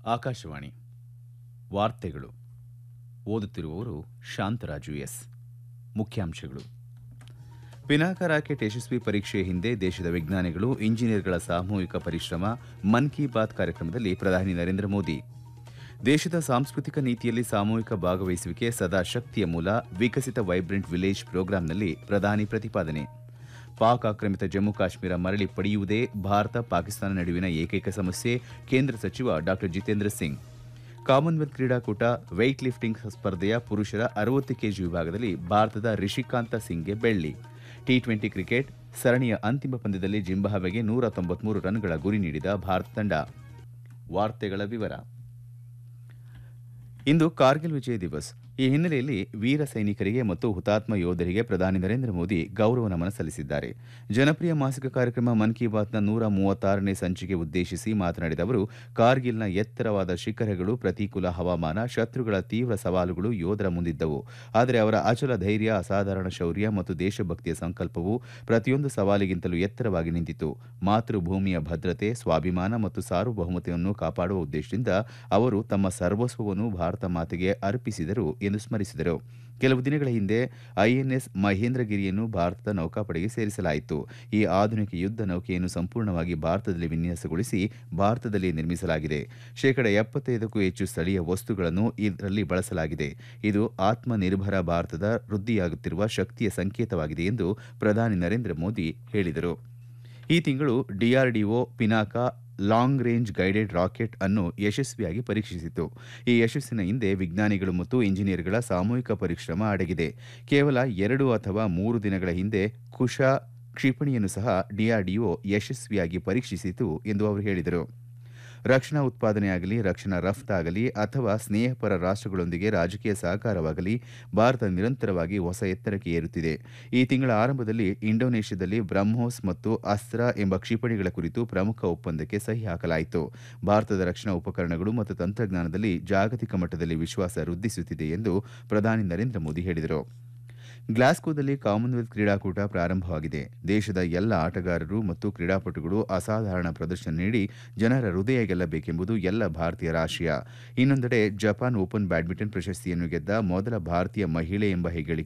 ಆಕಾಶವಾಣಿ ವಾರ್ತೆಗಳು ಓದುತ್ತಿರುವವರು ಶಾಂತರಾಜು ಎಸ್ ಮುಖ್ಯಾಂಶಗಳು ಪಿನಾಕ ರಾಕೆಟ್ ಯಶಸ್ವಿ ಪರೀಕ್ಷೆಯ ಹಿಂದೆ ದೇಶದ ವಿಜ್ಞಾನಿಗಳು ಇಂಜಿನಿಯರ್ಗಳ ಸಾಮೂಹಿಕ ಪರಿಶ್ರಮ ಮನ್ ಕಿ ಬಾತ್ ಕಾರ್ಯಕ್ರಮದಲ್ಲಿ ಪ್ರಧಾನಿ ನರೇಂದ್ರ ಮೋದಿ ದೇಶದ ಸಾಂಸ್ಕೃತಿಕ ನೀತಿಯಲ್ಲಿ ಸಾಮೂಹಿಕ ಭಾಗವಹಿಸುವಿಕೆ ಸದಾ ಶಕ್ತಿಯ ಮೂಲ ವಿಕಸಿತ ವೈಬ್ರೆಂಟ್ ವಿಲೇಜ್ ಪ್ರೋಗ್ರಾಂನಲ್ಲಿ ಪ್ರಧಾನಿ ಪ್ರತಿಪಾದನೆ ಪಾಕ್ ಆಕ್ರಮಿತ ಜಮ್ಮು ಕಾಶ್ಮೀರ ಮರಳಿ ಪಡೆಯುವುದೇ ಭಾರತ ಪಾಕಿಸ್ತಾನ ನಡುವಿನ ಏಕೈಕ ಸಮಸ್ಯೆ ಕೇಂದ್ರ ಸಚಿವ ಡಾ ಜಿತೇಂದ್ರ ಸಿಂಗ್ ಕಾಮನ್ವೆಲ್ತ್ ಕ್ರೀಡಾಕೂಟ ವೆಯ್ಟ್ ಲಿಫ್ಟಿಂಗ್ ಸ್ಪರ್ಧೆಯ ಪುರುಷರ ಅರವತ್ತು ಕೆಜಿ ವಿಭಾಗದಲ್ಲಿ ಭಾರತದ ರಿಷಿಕಾಂತ ಸಿಂಗ್ಗೆ ಬೆಳ್ಳಿ ಟಿ ಟ್ವೆಂಟಿ ಕ್ರಿಕೆಟ್ ಸರಣಿಯ ಅಂತಿಮ ಪಂದ್ಯದಲ್ಲಿ ಜಿಂಬಾಬ್ವೆಗೆ ನೂರ ತೊಂಬತ್ಮೂರು ರನ್ಗಳ ಗುರಿ ನೀಡಿದ ಭಾರತ ತಂಡ ವಾರ್ತೆಗಳ ವಿವರ ಇಂದು ಕಾರ್ಗಿಲ್ ವಿಜಯ್ ದಿವಸ್ ಈ ಹಿನ್ನೆಲೆಯಲ್ಲಿ ವೀರ ಸೈನಿಕರಿಗೆ ಮತ್ತು ಹುತಾತ್ಮ ಯೋಧರಿಗೆ ಪ್ರಧಾನಿ ನರೇಂದ್ರ ಮೋದಿ ಗೌರವ ನಮನ ಸಲ್ಲಿಸಿದ್ದಾರೆ ಜನಪ್ರಿಯ ಮಾಸಿಕ ಕಾರ್ಯಕ್ರಮ ಮನ್ ಕಿ ಬಾತ್ನ ನೂರ ಮೂವತ್ತಾರನೇ ಸಂಚಿಕೆ ಉದ್ದೇಶಿಸಿ ಮಾತನಾಡಿದ ಅವರು ಕಾರ್ಗಿಲ್ನ ಎತ್ತರವಾದ ಶಿಖರಗಳು ಪ್ರತಿಕೂಲ ಹವಾಮಾನ ಶತ್ರುಗಳ ತೀವ್ರ ಸವಾಲುಗಳು ಯೋಧರ ಮುಂದಿದ್ದವು ಆದರೆ ಅವರ ಅಚಲ ಧೈರ್ಯ ಅಸಾಧಾರಣ ಶೌರ್ಯ ಮತ್ತು ದೇಶಭಕ್ತಿಯ ಸಂಕಲ್ಪವು ಪ್ರತಿಯೊಂದು ಸವಾಲಿಗಿಂತಲೂ ಎತ್ತರವಾಗಿ ನಿಂತಿತು ಮಾತೃಭೂಮಿಯ ಭದ್ರತೆ ಸ್ವಾಭಿಮಾನ ಮತ್ತು ಸಾರ್ವಭೌಮತೆಯನ್ನು ಕಾಪಾಡುವ ಉದ್ದೇಶದಿಂದ ಅವರು ತಮ್ಮ ಸರ್ವಸ್ವವನ್ನು ಭಾರತ ಮಾತೆಗೆ ಅರ್ಪಿಸಿದರು ಎಂದು ಸ್ಮರಿಸಿದರು ಕೆಲವು ದಿನಗಳ ಹಿಂದೆ ಐಎನ್ಎಸ್ ಮಹೇಂದ್ರಗಿರಿಯನ್ನು ಭಾರತದ ನೌಕಾಪಡೆಗೆ ಸೇರಿಸಲಾಯಿತು ಈ ಆಧುನಿಕ ಯುದ್ಧ ನೌಕೆಯನ್ನು ಸಂಪೂರ್ಣವಾಗಿ ಭಾರತದಲ್ಲಿ ವಿನ್ಯಾಸಗೊಳಿಸಿ ಭಾರತದಲ್ಲಿ ನಿರ್ಮಿಸಲಾಗಿದೆ ಶೇಕಡ ಎಪ್ಪತ್ತೈದಕ್ಕೂ ಹೆಚ್ಚು ಸ್ಥಳೀಯ ವಸ್ತುಗಳನ್ನು ಇದರಲ್ಲಿ ಬಳಸಲಾಗಿದೆ ಇದು ಆತ್ಮನಿರ್ಭರ ಭಾರತದ ವೃದ್ಧಿಯಾಗುತ್ತಿರುವ ಶಕ್ತಿಯ ಸಂಕೇತವಾಗಿದೆ ಎಂದು ಪ್ರಧಾನಿ ನರೇಂದ್ರ ಮೋದಿ ಹೇಳಿದರು ಈ ತಿಂಗಳು DRDO Pinaka long range guided rocket ಅನ್ನು ಯಶಸ್ವಿಯಾಗಿ ಪರೀಕ್ಷಿಸಿತು ಈ ಯಶಸ್ಸಿನ ಹಿಂದೆ ವಿಜ್ಞಾನಿಗಳು ಮತ್ತು ಇಂಜಿನಿಯರ್ಗಳ ಸಾಮೂಹಿಕ ಪರಿಶ್ರಮ ಅಡಗಿದೆ ಕೇವಲ ಎರಡು ಅಥವಾ ಮೂರು ದಿನಗಳ ಹಿಂದೆ ಕುಶ ಕ್ಷಿಪಣಿಯನ್ನು ಸಹ ಡಿಆರ್ಡಿಒ ಯಶಸ್ವಿಯಾಗಿ ಪರೀಕ್ಷಿಸಿತು ಎಂದು ಅವರು ಹೇಳಿದರು ರಕ್ಷಣಾ ಉತ್ಪಾದನೆಯಾಗಲಿ ರಕ್ಷಣಾ ರಫ್ತಾಗಲಿ ಅಥವಾ ಸ್ನೇಹಪರ ರಾಷ್ಟಗಳೊಂದಿಗೆ ರಾಜಕೀಯ ಸಹಕಾರವಾಗಲಿ ಭಾರತ ನಿರಂತರವಾಗಿ ಹೊಸ ಎತ್ತರಕ್ಕೆ ಏರುತ್ತಿದೆ ಈ ತಿಂಗಳ ಆರಂಭದಲ್ಲಿ ಇಂಡೋನೇಷ್ಯಾದಲ್ಲಿ ಬ್ರಹ್ಮೋಸ್ ಮತ್ತು ಅಸ್ತ್ರ ಎಂಬ ಕ್ಷಿಪಣಿಗಳ ಕುರಿತು ಪ್ರಮುಖ ಒಪ್ಪಂದಕ್ಕೆ ಸಹಿ ಹಾಕಲಾಯಿತು ಭಾರತದ ರಕ್ಷಣಾ ಉಪಕರಣಗಳು ಮತ್ತು ತಂತ್ರಜ್ಞಾನದಲ್ಲಿ ಜಾಗತಿಕ ಮಟ್ಟದಲ್ಲಿ ವಿಶ್ವಾಸ ವೃದ್ಧಿಸುತ್ತಿದೆ ಎಂದು ಪ್ರಧಾನಿ ನರೇಂದ್ರ ಮೋದಿ ಹೇಳಿದರು ಗ್ಲಾಸ್ಗೋದಲ್ಲಿ ಕಾಮನ್ವೆಲ್ತ್ ಕ್ರೀಡಾಕೂಟ ಪ್ರಾರಂಭವಾಗಿದೆ ದೇಶದ ಎಲ್ಲ ಆಟಗಾರರು ಮತ್ತು ಕ್ರೀಡಾಪಟುಗಳು ಅಸಾಧಾರಣ ಪ್ರದರ್ಶನ ನೀಡಿ ಜನರ ಹೃದಯ ಗೆಲ್ಲಬೇಕೆಂಬುದು ಎಲ್ಲ ಭಾರತೀಯರ ಆಶಯ ಇನ್ನೊಂದೆಡೆ ಜಪಾನ್ ಓಪನ್ ಬ್ಯಾಡ್ಮಿಂಟನ್ ಪ್ರಶಸ್ತಿಯನ್ನು ಗೆದ್ದ ಮೊದಲ ಭಾರತೀಯ ಮಹಿಳೆ ಎಂಬ ಹೆಗ್ಗಳಿಕೆ